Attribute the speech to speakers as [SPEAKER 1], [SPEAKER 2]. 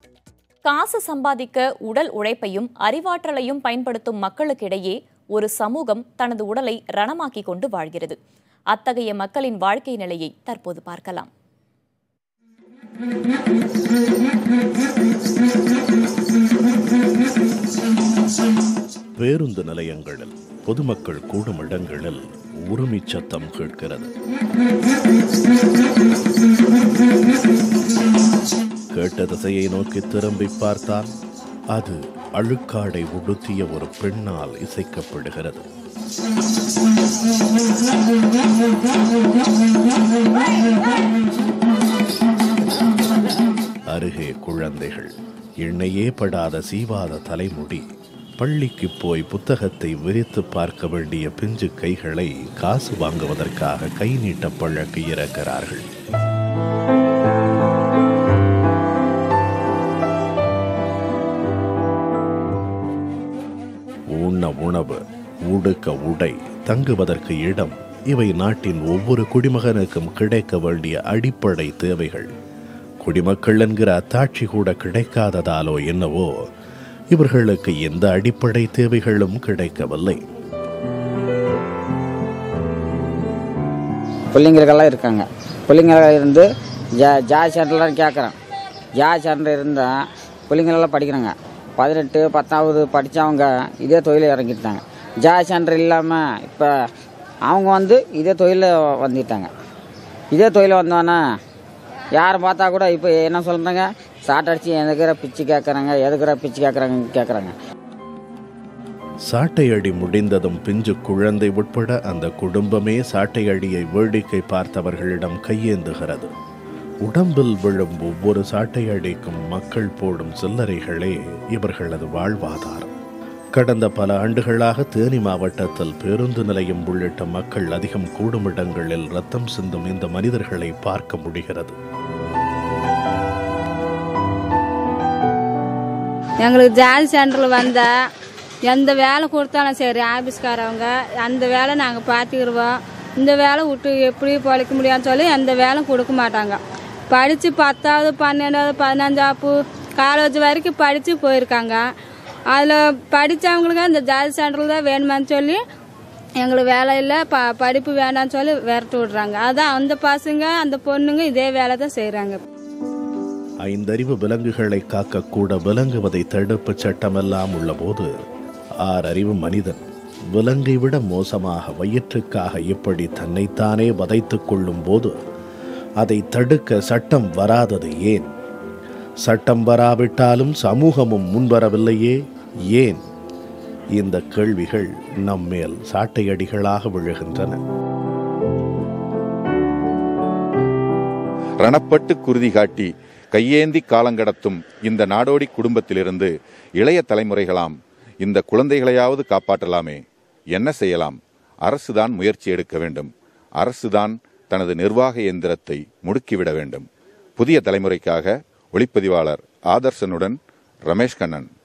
[SPEAKER 1] காசு சம்பாதிக்க உடல் உழைப்பையும் அறிவாற்றலையும் பயன்படுத்தும் மக்களுக்கிடையே ஒரு சமூகம் தனது உடலை ரணமாக்கிக் கொண்டு வாழ்கிறது அத்தகைய மக்களின் வாழ்க்கை நிலையை தற்போது பார்க்கலாம்
[SPEAKER 2] பேருந்து நிலையங்களில் பொதுமக்கள் கூடும் இடங்களில் உருமி சத்தம் கேட்கிறது கேட்ட திசையை நோக்கி திரும்பி பார்த்தால் அது அழுக்காடை உடுத்திய ஒரு பெண்ணால் இசைக்கப்படுகிறது அருகே குழந்தைகள் எண்ணெயே படாத சீவாத தலைமுடி பள்ளிக்கு போய் புத்தகத்தை விரித்து பார்க்க வேண்டிய பிஞ்சு கைகளை காசு வாங்குவதற்காக கை நீட்ட பழக்கி இறக்கிறார்கள் உண்ண உணவு உடுக்க உடை தங்குவதற்கு இடம் இவை நாட்டின் ஒவ்வொரு குடிமகனுக்கும் கிடைக்க வேண்டிய அடிப்படை தேவைகள் குடிமக்கள் என்கிற அத்தாட்சி கூட கிடைக்காததாலோ என்னவோ இவர்களுக்கு எந்த அடிப்படை தேவைகளும் கிடைக்கவில்லை
[SPEAKER 3] பிள்ளைங்களுக்கெல்லாம் இருக்காங்க பிள்ளைங்க இருந்து ஜா ஜாதி சென்டர்லாம் கேட்குறேன் ஜாதி சென்டர் இருந்தால் பிள்ளைங்களெல்லாம் படிக்கிறாங்க பதினெட்டு பத்தாவது படித்தவங்க இதே தொழில இறங்கிட்டாங்க ஜாதி சென்டர் இல்லாமல் இப்போ அவங்க வந்து இதே தொழில வந்துட்டாங்க இதே தொழில வந்தோன்னே யாரை பார்த்தா கூட இப்போ என்ன சொல்கிறாங்க சாட் அடிச்சு எதுக்குற பிச்சு கேட்குறாங்க எதுக்குற பிச்சு கேட்குறாங்க கேட்குறாங்க
[SPEAKER 2] சாட்டை அடி முடிந்ததும் பிஞ்சு குழந்தை உட்பட அந்த குடும்பமே சாட்டை அடியை வேடிக்கை பார்த்தவர்களிடம் கையேந்துகிறது உடம்பில் விழும் ஒவ்வொரு சாட்டை அடிக்கும் மக்கள் போடும் சில்லறைகளே இவர்களது வாழ்வாதாரம் கடந்த பல ஆண்டுகளாக தேனி மாவட்டத்தில் பேருந்து நிலையம் உள்ளிட்ட மக்கள் அதிகம் கூடும் இடங்களில் ரத்தம் சிந்தும் இந்த மனிதர்களை பார்க்க முடிகிறது
[SPEAKER 4] எங்களுக்கு ஜாதி சென்டரில் வந்தால் எந்த வேலை கொடுத்தாலும் சரி ஆஃபீஸ்காரவங்க அந்த வேலை நாங்கள் பார்த்துக்கிடுவோம் இந்த வேலை விட்டு எப்படி பொழைக்க முடியாதுன்னு சொல்லி எந்த வேலை கொடுக்க மாட்டாங்க படித்து பத்தாவது பன்னெண்டாவது பதினஞ்சாப்பு காலேஜ் வரைக்கும் படித்து போயிருக்காங்க அதில் படித்தவங்களுக்கு இந்த ஜாதி சென்டரில் தான் வேணுமான்னு சொல்லி எங்களுக்கு வேலை இல்லை ப படிப்பு வேண்டாம்னு சொல்லி விரட்டி விட்றாங்க அதான் அந்த பசங்க அந்த பொண்ணுங்க இதே வேலை தான் செய்கிறாங்க
[SPEAKER 2] ஐந்தறிவு விலங்குகளை காக்கக்கூட விலங்குவதை தடுப்பு சட்டமெல்லாம் உள்ளபோது ஆறறிவு மனிதன் விலங்கை விட மோசமாக வயிற்றுக்காக இப்படி தன்னைத்தானே வதைத்துக் கொள்ளும் போது அதை தடுக்க சட்டம் வராதது ஏன் சட்டம் வராவிட்டாலும் சமூகமும் முன்வரவில்லையே ஏன் இந்த கேள்விகள் நம்மேல் சாட்டையடிகளாக விழுகின்றன
[SPEAKER 5] ரணப்பட்டு குருதி காட்டி கையேந்தி காலங்கடத்தும் இந்த நாடோடி குடும்பத்திலிருந்து இளைய தலைமுறைகளாம் இந்த குழந்தைகளையாவது காப்பாற்றலாமே என்ன செய்யலாம் அரசுதான் முயற்சி எடுக்க வேண்டும் அரசுதான் தனது நிர்வாக இயந்திரத்தை முடுக்கிவிட வேண்டும் புதிய தலைமுறைக்காக ஒளிப்பதிவாளர் ஆதர்சனுடன் ரமேஷ் கண்ணன்